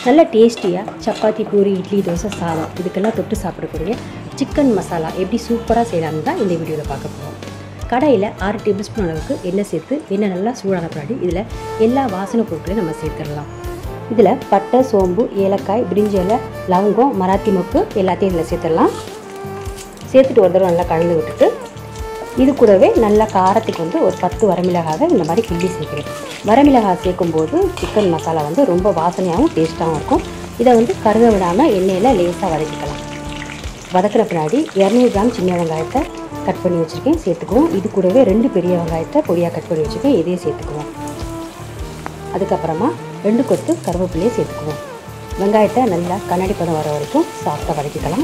நல்ல டேஸ்டியாக சப்பாத்தி பூரி இட்லி தோசை சாதம் இதுக்கெல்லாம் தொட்டு சாப்பிடக்கூடிய சிக்கன் மசாலா எப்படி சூப்பராக செய்யலாம்னு தான் இந்த வீடியோவில் பார்க்க போகிறோம் கடாயில் ஆறு டேபிள் ஸ்பூன் அளவுக்கு எண்ணெய் சேர்த்து எண்ணெய் நல்லா சூடான பின்னாடி இதில் எல்லா வாசனை பொருட்களையும் நம்ம சேர்த்துடலாம் இதில் பட்டை சோம்பு ஏலக்காய் பிரிஞ்சி இலை லவங்கம் மராத்தி மொக்கு எல்லாத்தையும் இதில் சேர்த்துடலாம் சேர்த்துட்டு ஒரு தடவை நல்லா கலந்து விட்டுட்டு இது கூடவே நல்லா காரத்துக்கு வந்து ஒரு பத்து வரமிளகாவை இந்த மாதிரி கிள்ளி சேர்க்குறேன் வரமிளகாய் சேர்க்கும்போது சிக்கன் மசாலா வந்து ரொம்ப வாசனையாகவும் டேஸ்ட்டாகவும் இருக்கும் இதை வந்து கருக விடாமல் எண்ணெயில் லேசாக வதக்கிக்கலாம் வதக்கிற பின்னாடி இரநூறு கிராம் சின்ன வெங்காயத்தை கட் பண்ணி வச்சுருக்கேன் சேர்த்துக்குவோம் இது கூடவே ரெண்டு பெரிய வெங்காயத்தை பொடியாக கட் பண்ணி வச்சுருக்கேன் இதையும் சேர்த்துக்குவோம் அதுக்கப்புறமா ரெண்டு கொத்து கருவேப்பிலையை சேர்த்துக்குவோம் வெங்காயத்தை நல்லா கண்ணாடி பதம் வர வரைக்கும் சாஃப்டாக வதக்கிக்கலாம்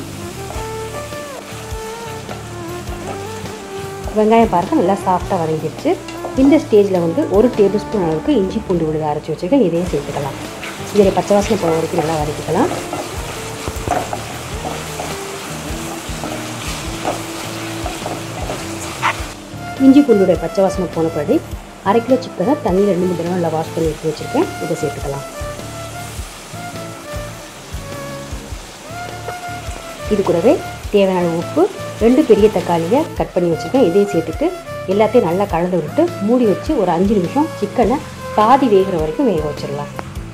வெங்காயம் பாருங்கள் நல்லா சாஃப்டாக வதங்கிடுச்சு இந்த ஸ்டேஜில் வந்து ஒரு டேபிள் ஸ்பூன் அளவுக்கு இஞ்சி பூண்டு விழுத அரைச்சி வச்சுருக்கேன் இதையும் சேர்த்துக்கலாம் இதில் பச்சை வாசனை போகிற வரைக்கும் நல்லா வதக்கிக்கலாம் இஞ்சி பூண்டுடைய பச்சை வாசனை போன பிறகு அரை கிலோ சிக்கனை தண்ணியில் ரெண்டு மூணு தடவை நல்லா வாஷ் பண்ணி எடுத்து வச்சுருக்கேன் இதை சேர்த்துக்கலாம் இது கூடவே தேவையான உப்பு ரெண்டு பெரிய தக்காளியை கட் பண்ணி வச்சுருக்கேன் இதையும் சேர்த்துட்டு எல்லாத்தையும் நல்லா கலந்து விட்டு மூடி வச்சு ஒரு அஞ்சு நிமிஷம் சிக்கனை பாதி வேகிற வரைக்கும் வேக வச்சிடலாம்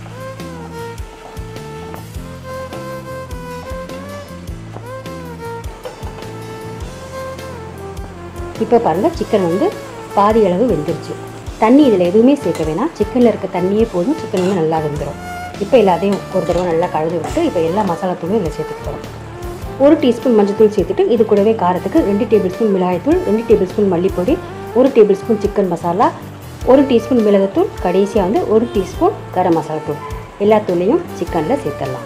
இப்போ பாருங்கள் சிக்கன் வந்து பாதி அளவு வெந்துருச்சு தண்ணி இதில் எதுவுமே சேர்க்க வேணாம் சிக்கனில் இருக்க தண்ணியே போதும் சிக்கன் வந்து நல்லா வெந்துடும் இப்போ எல்லாத்தையும் ஒரு தடவை நல்லா கலந்து விட்டு இப்போ எல்லா மசாலா தூளும் இதில் சேர்த்துக்கிறோம் ஒரு டீஸ்பூன் மஞ்சள்தூள் சேர்த்துட்டு இது கூடவே காரத்துக்கு ரெண்டு டேபிள் ஸ்பூன் மிளகாய்த்தூள் ரெண்டு டேபிள் ஸ்பூன் மல்லிப்பொடி ஒரு டேபிள் ஸ்பூன் சிக்கன் மசாலா ஒரு டீஸ்பூன் மிளகுத்தூள் கடைசியாக வந்து ஒரு டீஸ்பூன் கரம் மசாலா தூள் எல்லா தூளையும் சிக்கனில் சேர்த்துடலாம்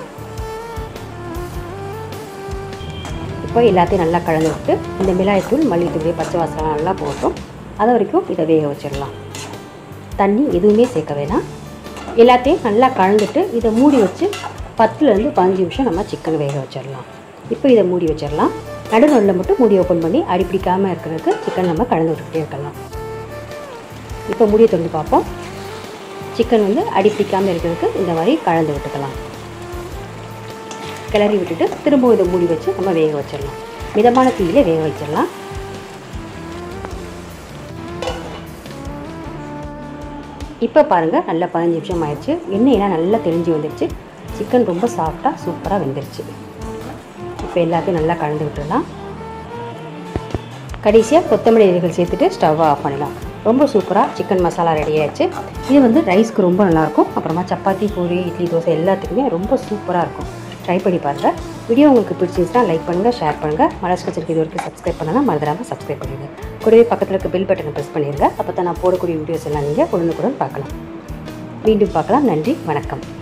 இப்போ எல்லாத்தையும் நல்லா கலந்து விட்டு இந்த மிளகாய்த்தூள் மல்லித்தூள் பச்சை வாசனை நல்லா போட்டோம் அது வரைக்கும் இதை வேக வச்சிடலாம் தண்ணி எதுவுமே சேர்க்க வேணாம் எல்லாத்தையும் நல்லா கலந்துட்டு இதை மூடி வச்சு பத்துலேருந்து பதினஞ்சு நிமிஷம் நம்ம சிக்கன் வேக வச்சிடலாம் இப்போ இதை மூடி வச்சிடலாம் நடுநொல்லில் மட்டும் மூடி ஓப்பன் பண்ணி அடிப்பிடிக்காமல் இருக்கிறதுக்கு சிக்கன் நம்ம கலந்து விட்டுக்கிட்டே இருக்கலாம் இப்போ மூடியை திறந்து பார்ப்போம் சிக்கன் வந்து அடிப்பிடிக்காமல் இருக்கிறதுக்கு இந்த மாதிரி கலந்து விட்டுக்கலாம் கிளறி விட்டுட்டு திரும்பவும் இதை மூடி வச்சு நம்ம வேக வச்சிடலாம் மிதமான தீயில வேக வச்சிடலாம் இப்போ பாருங்கள் நல்லா பதினஞ்சு நிமிஷம் ஆயிடுச்சு எண்ணெயெல்லாம் நல்லா தெளிஞ்சு வந்துடுச்சு சிக்கன் ரொம்ப சாஃப்டாக சூப்பராக வெந்துருச்சு இப்போ எல்லாத்தையும் நல்லா கலந்து விட்டுடலாம் கடைசியாக கொத்தமல்லி இலைகள் சேர்த்துட்டு ஸ்டவ்வை ஆஃப் பண்ணலாம் ரொம்ப சூப்பராக சிக்கன் மசாலா ரெடி ஆயிடுச்சு இது வந்து ரைஸ்க்கு ரொம்ப நல்லாயிருக்கும் அப்புறமா சப்பாத்தி பூரி இட்லி தோசை எல்லாத்துக்குமே ரொம்ப சூப்பராக இருக்கும் ட்ரை பண்ணி பாருங்கள் வீடியோ உங்களுக்கு பிடிச்சிருந்துச்சுன்னா லைக் பண்ணுங்கள் ஷேர் பண்ணுங்கள் மலர்ஸ் கச்சருக்கு இது வரைக்கும் சப்ஸ்கிரைப் பண்ணலாம் மறந்துடாமல் சப்ஸ்கிரைப் பண்ணுங்கள் கூடவே பக்கத்தில் இருக்க பெல் பட்டனை ப்ரெஸ் பண்ணிடுங்க அப்போ தான் நான் போடக்கூடிய வீடியோஸ் எல்லாம் நீங்கள் உடனுக்குடன் பார்க்கலாம் மீண்டும் பார்க்கலாம் நன்றி வணக்கம்